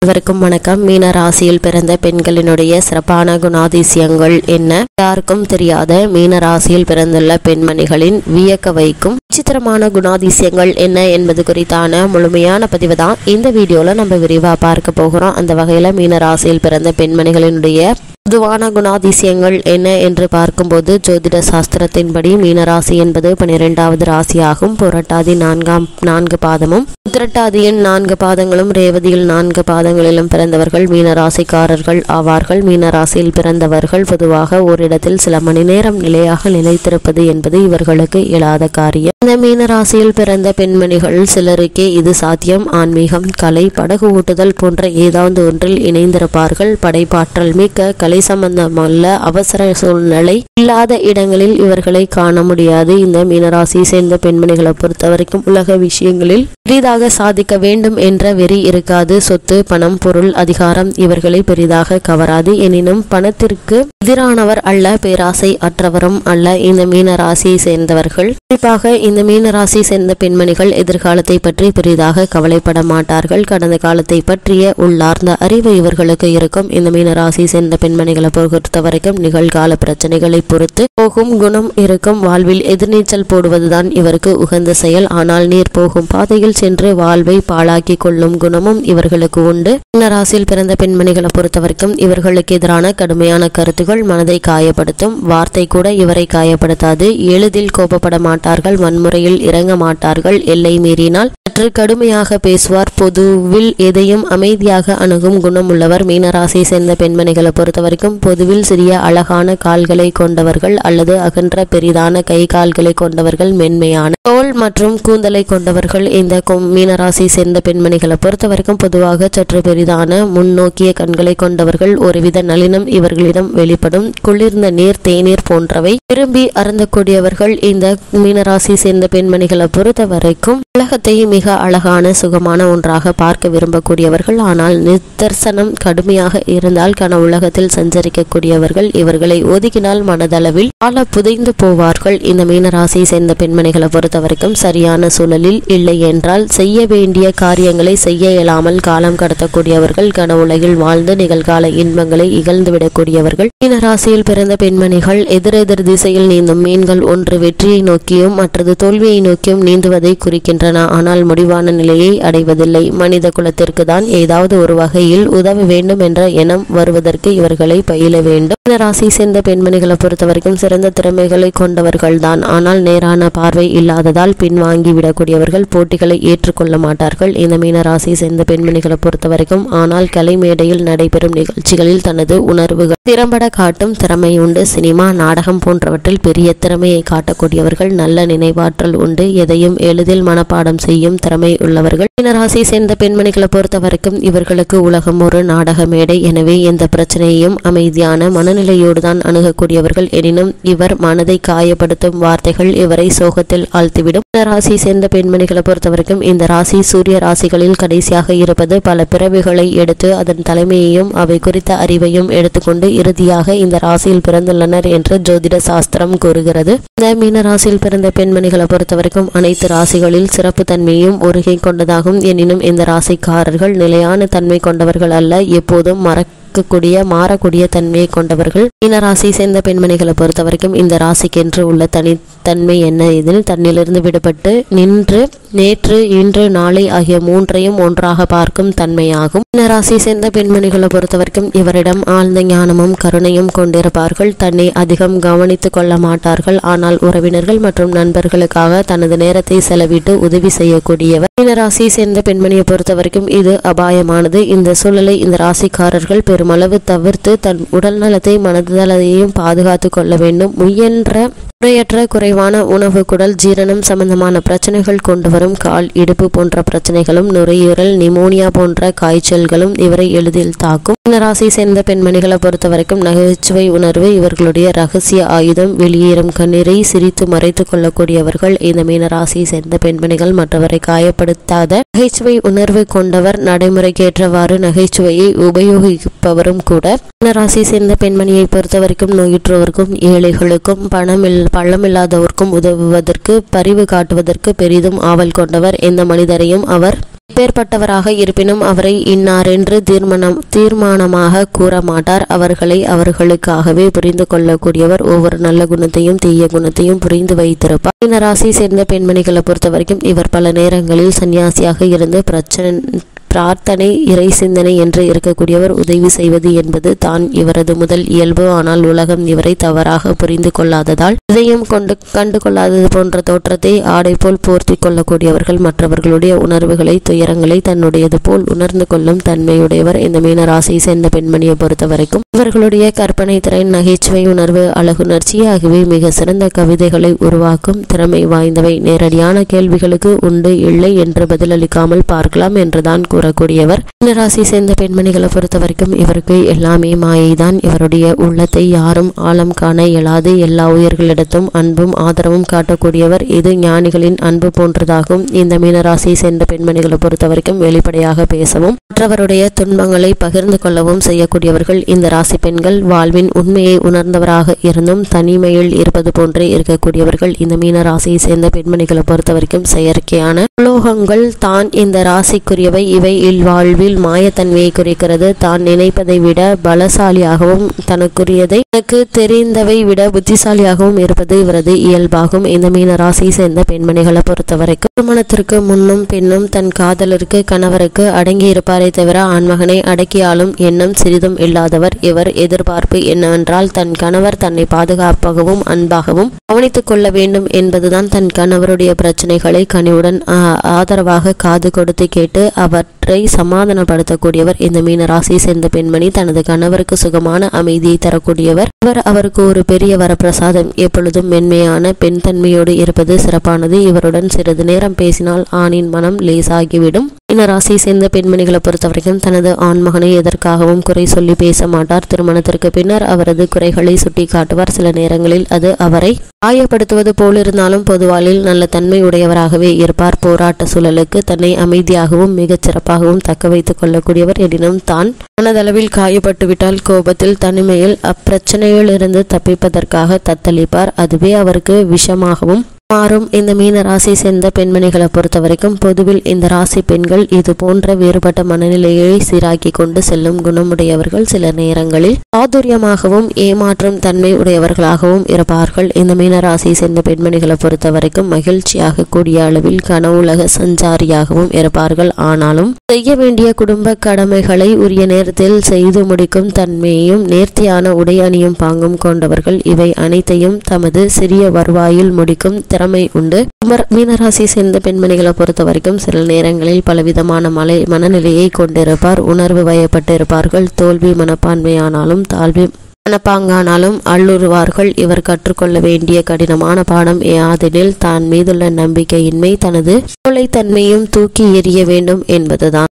அனைவருக்கும் வணக்கம் மீன ராசியில் பிறந்த பெண்களினுடைய சிறப்பான குணாதிசயங்கள் என்ன யாருக்கும் தெரியாத மீன ராசியில் பிறந்துள்ள பெண்மணிகளின் வியக்க வைக்கும் விசித்திரமான குணாதிசயங்கள் என்ன என்பது குறித்தான முழுமையான பதிவு தான் இந்த வீடியோல நம்ம விரிவா பார்க்க போகிறோம் அந்த வகையில மீன ராசியில் பிறந்த பெண்மணிகளினுடைய பொதுவான குணாதிசயங்கள் என்ன என்று பார்க்கும்போது ஜோதிட சாஸ்திரத்தின்படி மீனராசி என்பது பனிரெண்டாவது ராசியாகும் புரட்டாதி நான்காம் நான்கு பாதமும் உத்திரட்டாதியின் நான்கு பாதங்களும் ரேவதியில் நான்கு பாதங்களிலும் பிறந்தவர்கள் மீனராசிக்காரர்கள் ஆவார்கள் மீனராசியில் பிறந்தவர்கள் பொதுவாக ஓரிடத்தில் சில மணி நேரம் நிலையாக நிலைத்திருப்பது என்பது இவர்களுக்கு இயலாத காரியம் இந்த மீனராசியில் பிறந்த பெண்மணிகள் சிலருக்கே இது சாத்தியம் ஆன்மீகம் கலை படகு ஓட்டுதல் போன்ற ஏதாவது ஒன்றில் இணைந்திருப்பார்கள் படைப்பாற்றல் மிக்க கலை சம்பந்தமல்ல அவசர சூழ்நிலை இல்லாத இடங்களில் இவர்களை காண முடியாது இந்த மீனராசி சேர்ந்த பெண்மணிகளை பொறுத்தவரைக்கும் உலக விஷயங்களில் பெரிதாக சாதிக்க வேண்டும் என்ற வெறி இருக்காது சொத்து பணம் பொருள் அதிகாரம் இவர்களை பெரிதாக கவராது எனினும் பணத்திற்கு எதிரானவர் அல்ல பேராசை அற்றவரும் அல்ல இந்த மீன ராசியை சேர்ந்தவர்கள் குறிப்பாக இந்த மீன ராசி சேர்ந்த பெண்மணிகள் எதிர்காலத்தை பற்றி பெரிதாக கவலைப்பட மாட்டார்கள் கடந்த காலத்தை பற்றிய உள்ளார்ந்த அறிவு இவர்களுக்கு இருக்கும் இந்த மீன ராசி சேர்ந்த பெண்மணிகளை பொறுத்த வரைக்கும் நிகழ்கால பிரச்சனைகளை பொறுத்து போகும் குணம் இருக்கும் வாழ்வில் எதிர்நீச்சல் போடுவதுதான் இவருக்கு உகந்த செயல் ஆனால் நீர் போகும் பாதையில் சென்று வாழ்வை பாழாக்கி கொள்ளும் குணமும் இவர்களுக்கு உண்டு மீன ராசியில் பிறந்த பெண்மணிகளை பொறுத்த வரைக்கும் இவர்களுக்கு எதிரான கடுமையான கருத்துகள் மனதை காயப்படுத்தும் வார்த்தை கூட இவரை காயப்படுத்தாது எளிதில் கோபப்பட மாட்டார்கள் வன்முறையில் இறங்க மாட்டார்கள் எல்லை மீறினால் சற்று கடுமையாக பேசுவார் பொதுவில் எதையும் அமைதியாக அணுகும் குணம் உள்ளவர் மீனராசியை சேர்ந்த பெண்மணிகளை பொறுத்த வரைக்கும் பொதுவில் சிறிய அழகான கால்களை கொண்டவர்கள் அல்லது அகன்ற பெரிதான கை கால்களை கொண்டவர்கள் மென்மையான தோல் மற்றும் கூந்தலை கொண்டவர்கள் இந்த கொம்- மீனராசியை சேர்ந்த பெண்மணிகளை பொறுத்த வரைக்கும் பொதுவாக சற்று பெரிதான முன்னோக்கிய கண்களை கொண்டவர்கள் ஒருவித நளினம் இவர்களிடம் வெளிப்படும் குளிர்ந்த நீர் தேநீர் போன்றவை விரும்பி அருந்தக்கூடியவர்கள் இந்த மீனராசியை சேர்ந்த பெண்மணிகளை பொறுத்த வரைக்கும் உலகத்தை மிக அழகான சுகமான ஒன்றாக பார்க்க விரும்பக்கூடியவர்கள் ஆனால் நிதர்சனம் கடுமையாக இருந்தால் கன உலகத்தில் சஞ்சரிக்கக்கூடியவர்கள் இவர்களை ஒதுக்கினால் மனதளவில் ஆழ புதைந்து போவார்கள் இந்த மீனராசியை சேர்ந்த பெண்மணிகளை பொறுத்த வரைக்கும் சரியான சூழலில் இல்லை என்றால் செய்ய வேண்டிய காரியங்களை செய்ய இயலாமல் காலம் கடத்தக்கூடியவர்கள் கன உலகில் வாழ்ந்து நிகழ்கால இன்பங்களை இகழ்ந்து விடக்கூடியவர்கள் மீனராசியில் பிறந்த பெண்மணிகள் எதிரெதிர் திசையில் நீந்தும் மீன்கள் ஒன்று வெற்றியை நோக்கியும் மற்றது தோல்வியை நோக்கியும் நீந்துவதை குறிக்கின்றன ஆனால் முடிவான நிலையை அடைவதில்லை மனித குலத்திற்கு தான் ஏதாவது ஒரு வகையில் உதவ வேண்டும் என்ற எண்ணம் வருவதற்கு இவர்களை பயில வேண்டும் இந்த ராசி சேர்ந்த பெண்மணிகளை பொறுத்தவரைக்கும் சிறந்த திறமைகளை கொண்டவர்கள்தான் ஆனால் நேரான பார்வை இல்லாததால் பின்வாங்கி விடக்கூடியவர்கள் போட்டிகளை ஏற்றுக்கொள்ள மாட்டார்கள் இந்த மீன ராசி சேர்ந்த பெண்மணிகளை பொறுத்தவரைக்கும் ஆனால் கலை மேடையில் நடைபெறும் நிகழ்ச்சிகளில் தனது உணர்வுகள் திறம்பட காட்டும் திறமை உண்டு சினிமா நாடகம் போன்றவற்றில் பெரிய திறமையை காட்டக்கூடியவர்கள் நல்ல நினைவாற்றல் உண்டு எதையும் எளிதில் மனப்பாடம் செய்யும் திறமை உள்ளவர்கள் மீனராசி சேர்ந்த பெண்மணிகளை பொறுத்த வரைக்கும் இவர்களுக்கு உலகம் ஒரு நாடக மேடை எனவே எந்த பிரச்சனையையும் அமைதியான மனநிலையோடு தான் அணுகக்கூடியவர்கள் எனினும் இவர் மனதை காயப்படுத்தும் வார்த்தைகள் இவரை சோகத்தில் ஆழ்த்திவிடும் இந்த ராசி சேர்ந்த பெண்மணிகளை பொறுத்த வரைக்கும் இந்த ராசி சூரிய ராசிகளில் கடைசியாக இருப்பது பல பிறவிகளை எடுத்து அதன் தலைமையையும் அவை குறித்த அறிவையும் எடுத்துக்கொண்டு இறுதியாக இந்த ராசியில் பிறந்துள்ளனர் என்று ஜோதிட சாஸ்திரம் கூறுகிறது இந்த மீன ராசியில் பிறந்த பெண்மணிகளை பொறுத்த வரைக்கும் அனைத்து ராசிகளில் சிறப்பு தன்மையும் ஒருகை கொண்டதாகும் எனினும் இந்த ராசிக்காரர்கள் நிலையான தன்மை கொண்டவர்கள் அல்ல எப்போதும் மறக்கக்கூடிய மாறக்கூடிய தன்மையை கொண்டவர்கள் மீன ராசி சேர்ந்த பெண்மணிகளை பொறுத்த வரைக்கும் இந்த ராசிக்கென்று உள்ள தனித்தன்மை என்ன இதில் தன்னிலிருந்து விடுபட்டு நின்று நேற்று இன்று நாளை ஆகிய மூன்றையும் ஒன்றாக பார்க்கும் தன்மையாகும் மீன ராசி சேர்ந்த பெண்மணிகளை பொறுத்த வரைக்கும் இவரிடம் ஆழ்ந்த ஞானமும் கருணையும் கொண்டிருப்பார்கள் தன்னை அதிகம் கவனித்துக் கொள்ள மாட்டார்கள் ஆனால் உறவினர்கள் மற்றும் நண்பர்களுக்காக தனது நேரத்தை செலவிட்டு உதவி செய்யக்கூடியவர் மீன ராசி சேர்ந்த பெண்மணியை பொறுத்த வரைக்கும் இது அபாயமானது இந்த சூழலை இந்த ராசிக்காரர்கள் பெருமளவு தவிர்த்து தன் உடல் நலத்தை மனதளத்தையும் பாதுகாத்து கொள்ள வேண்டும் முயன்ற முறையற்ற குறைவான உணவு குடல் ஜீரணம் சம்பந்தமான பிரச்சனைகள் கொண்டு வரும் கால் இடுப்பு போன்ற பிரச்சனைகளும் நுரையீரல் நிமோனியா போன்ற காய்ச்சல்களும் இவரை எளிதில் தாக்கும் இந்த ராசி சேர்ந்த பெண்மணிகளை பொறுத்த வரைக்கும் நகைச்சுவை உணர்வு இவர்களுடைய ரகசிய ஆயுதம் வெளியேறும் கண்ணீரை சிரித்து மறைத்துக் கொள்ளக்கூடியவர்கள் இந்த மீன ராசியை சேர்ந்த பெண்மணிகள் மற்றவரை காயப்படுத்தாத நகைச்சுவை உணர்வு கொண்டவர் நடைமுறைக்கேற்றவாறு நகைச்சுவையை உபயோகிப்பவரும் கூட மீன ராசி சேர்ந்த பெண்மணியை பொறுத்த வரைக்கும் நோயுற்றவர்க்கும் ஏழைகளுக்கும் பணமில் பள்ளமில்லாதவர்க்கும் உதவுவதற்கு பரிவு காட்டுவதற்கு பெரிதும் ஆவல் கொண்டவர் எந்த மனிதரையும் அவர் எப்பேற்பட்டவராக இருப்பினும் அவரை இன்னாரென்று தீர்மானம் தீர்மானமாக கூற மாட்டார் அவர்களை அவர்களுக்காகவே புரிந்து கொள்ளக்கூடியவர் ஒவ்வொரு நல்ல குணத்தையும் தீய குணத்தையும் புரிந்து வைத்திருப்பார் இந்த ராசி சேர்ந்த பெண்மணிகளை பொறுத்த வரைக்கும் இவர் பல நேரங்களில் சன்னியாசியாக இருந்து பிரச்சனை பிரார்த்தனை இறை சிந்தனை என்று இருக்கக்கூடியவர் உதவி செய்வது என்பது தான் இவரது முதல் இயல்பு ஆனால் உலகம் இவரை தவறாக புரிந்து கொள்ளாததால் இதையும் கொண்டு கண்டு கொள்ளாதது போன்ற தோற்றத்தை ஆடை போல் போர்த்தி கொள்ளக்கூடியவர்கள் மற்றவர்களுடைய உணர்வுகளை துயரங்களை தன்னுடையது போல் உணர்ந்து கொள்ளும் தன்மையுடையவர் இந்த மீன ராசியை சேர்ந்த பெண்மணியை பொறுத்த வரைக்கும் இவர்களுடைய கற்பனை திறன் நகைச்சுவை உணர்வு அழகுணர்ச்சி ஆகியவை மிக சிறந்த கவிதைகளை உருவாக்கும் திறமை வாய்ந்தவை நேரடியான கேள்விகளுக்கு உண்டு இல்லை என்று பதிலளிக்காமல் பார்க்கலாம் என்றுதான் கூறக்கூடியவர் மீனராசி சேர்ந்த பெண்மணிகளை பொறுத்த வரைக்கும் இவருக்கு எல்லாமே மாயைதான் இவருடைய உள்ளத்தை யாரும் ஆழம் காண இயலாது எல்லா உயிர்களிடத்தும் அன்பும் ஆதரவும் காட்டக்கூடியவர் இது ஞானிகளின் அன்பு போன்றதாகும் இந்த மீனராசியை சேர்ந்த பெண்மணிகளை பொறுத்த வரைக்கும் வெளிப்படையாக பேசவும் மற்றவருடைய துன்பங்களை பகிர்ந்து கொள்ளவும் செய்யக்கூடியவர்கள் இந்த ராசி பெண்கள் வாழ்வின் உண்மையை உணர்ந்தவராக இருந்தும் தனிமையில் இருப்பது போன்றே இருக்கக்கூடியவர்கள் இந்த மீன ராசியை சேர்ந்த பெண்மணிகளை பொறுத்த வரைக்கும் செயற்கையான உலோகங்கள் தான் இந்த ராசிக்குரியவை இவை இல்வாழ்வில் மாயத்தன்மையை குறிக்கிறது தான் நினைப்பதை விட பலசாலியாகவும் தனக்குரியதை தனக்கு தெரிந்தவை விட புத்திசாலியாகவும் இருப்பது இவரது இயல்பாகும் இந்த மீன ராசியை சேர்ந்த பெண்மணிகளை பொறுத்த வரைக்கும் திருமணத்திற்கு முன்னும் பின்னும் தன் காதலருக்கு கணவருக்கு அடங்கி இருப்பாரே தவிர ஆண்மகனை அடக்கியாலும் எண்ணம் சிறிதும் இல்லாதவர் இவர் எதிர்பார்ப்பு என்னவென்றால் தன் கணவர் தன்னை பாதுகாப்பாகவும் அன்பாகவும் கவனித்துக் கொள்ள வேண்டும் என்பதுதான் தன் கணவருடைய பிரச்சனைகளை கனிவுடன் ஆ- ஆதரவாக காது கொடுத்து கேட்டு அவற்றை சமாதானப்படுத்தக்கூடியவர் இந்த மீன ராசியை சேர்ந்த பெண்மணி தனது கணவருக்கு சுகமான அமைதியை தரக்கூடியவர் இவர் அவருக்கு ஒரு பெரிய வரப்பிரசாதம் எப்பொழுதும் மென்மையான பெண் தன்மையோடு இருப்பது சிறப்பானது இவருடன் சிறிது நேரம் பேசினால் ஆணின் மனம் லேசாகிவிடும் இந்த ராசியை சேர்ந்த பெண்மணிகளை பொறுத்தவரைக்கும் தனது ஆண்மகனை எதற்காகவும் குறை சொல்லி பேச மாட்டார் திருமணத்திற்கு பின்னர் அவரது குறைகளை சுட்டி காட்டுவார் சில நேரங்களில் அது அவரை காயப்படுத்துவது போலிருந்தாலும் பொதுவாளில் நல்ல தன்மை உடையவராகவே இருப்பார் போராட்ட சூழலுக்கு தன்னை அமைதியாகவும் மிகச் சிறப்பாகவும் தக்க வைத்துக் கொள்ளக்கூடியவர் எனினும் தான் மனதளவில் காயப்பட்டுவிட்டால் கோபத்தில் தனிமையில் அப்பிரச்சனையிலிருந்து தப்பிப்பதற்காக தத்தளிப்பார் அதுவே அவருக்கு விஷமாகவும் மாறும் இந்த மீன ராசி சேர்ந்த பெண்மணிகளை பொறுத்த வரைக்கும் பொதுவில் இந்த ராசி பெண்கள் இது போன்ற வேறுபட்ட மனநிலையை சீராக்கி கொண்டு செல்லும் குணமுடையவர்கள் சில நேரங்களில் சாதுரியமாகவும் ஏமாற்றும் தன்மை உடையவர்களாகவும் இருப்பார்கள் இந்த மீன ராசி சேர்ந்த பெண்மணிகளை பொறுத்த வரைக்கும் மகிழ்ச்சியாக கூடிய அளவில் கனவுலக சஞ்சாரியாகவும் இருப்பார்கள் ஆனாலும் செய்ய வேண்டிய குடும்ப கடமைகளை உரிய நேரத்தில் செய்து முடிக்கும் தன்மையும் நேர்த்தியான உடை அணியும் பாங்கும் கொண்டவர்கள் இவை அனைத்தையும் தமது சிறிய வருவாயில் முடிக்கும் திறமை உண்டு கும்பர் மீனராசி சேர்ந்த பெண்மணிகளை பொறுத்த வரைக்கும் சில நேரங்களில் பலவிதமான மலை மனநிலையை கொண்டிருப்பார் உணர்வு வயப்பட்டு இருப்பார்கள் தோல்வி மனப்பான்மையானாலும் தாழ்வி மனப்பாங்கானாலும் அல்லுருவார்கள் இவர் கற்றுக்கொள்ள வேண்டிய கடினமான பாடம் யாதெனில் தான் மீதுள்ள நம்பிக்கையின்மை தனது தன்மையும் தூக்கி எறிய வேண்டும் என்பதுதான்